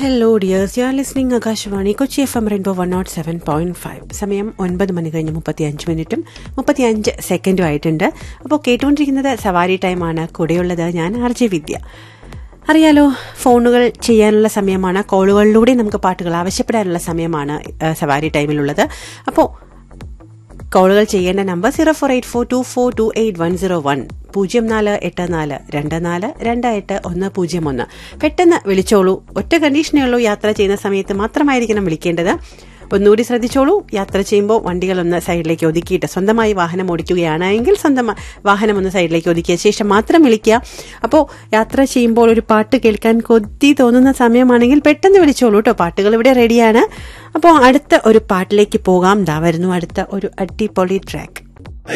hello dears you are listening Akashvani Kochi F M rainbow one nought seven point five സമയം ഒൻപത് മണി കഴിഞ്ഞ് മുപ്പത്തി അഞ്ച് മിനിറ്റും മുപ്പത്തി അഞ്ച് സെക്കൻഡും ആയിട്ടുണ്ട് അപ്പോൾ കേട്ടുകൊണ്ടിരിക്കുന്നത് സവാരി ടൈമാണ് കൂടെയുള്ളത് ഞാൻ ആർ ജെ വിദ്യ അറിയാലോ ഫോണുകൾ ചെയ്യാനുള്ള സമയമാണ് കോളുകളിലൂടെ നമുക്ക് പാട്ടുകൾ ആവശ്യപ്പെടാനുള്ള സമയമാണ് ആ, സവാരി ടൈമിലുള്ളത് അപ്പോൾ കോളുകൾ ചെയ്യേണ്ട number zero four eight four two four two eight one zero one പൂജ്യം നാല് എട്ട് നാല് രണ്ട് നാല് രണ്ട് എട്ട് ഒന്ന് പൂജ്യം ഒന്ന് പെട്ടെന്ന് വിളിച്ചോളൂ ഒറ്റ കണ്ടീഷനേ ഉള്ളൂ യാത്ര ചെയ്യുന്ന സമയത്ത് മാത്രമായിരിക്കണം വിളിക്കേണ്ടത് ഒന്നുകൂടി ശ്രദ്ധിച്ചോളൂ യാത്ര ചെയ്യുമ്പോൾ വണ്ടികളൊന്ന് സൈഡിലേക്ക് ഒതുക്കിയിട്ട് സ്വന്തമായി വാഹനം ഓടിക്കുകയാണ് എങ്കിൽ സ്വന്തം വാഹനം ഒന്ന് സൈഡിലേക്ക് ഒതുക്കിയ ശേഷം മാത്രം വിളിക്കുക അപ്പോൾ യാത്ര ചെയ്യുമ്പോൾ ഒരു പാട്ട് കേൾക്കാൻ കൊതി തോന്നുന്ന സമയമാണെങ്കിൽ പെട്ടെന്ന് വിളിച്ചോളൂ കേട്ടോ പാട്ടുകൾ ഇവിടെ റെഡിയാണ് അപ്പോൾ അടുത്ത ഒരു പാട്ടിലേക്ക് പോകാം ദാ വരുന്നു അടുത്ത ഒരു അടിപൊളി ട്രാക്ക്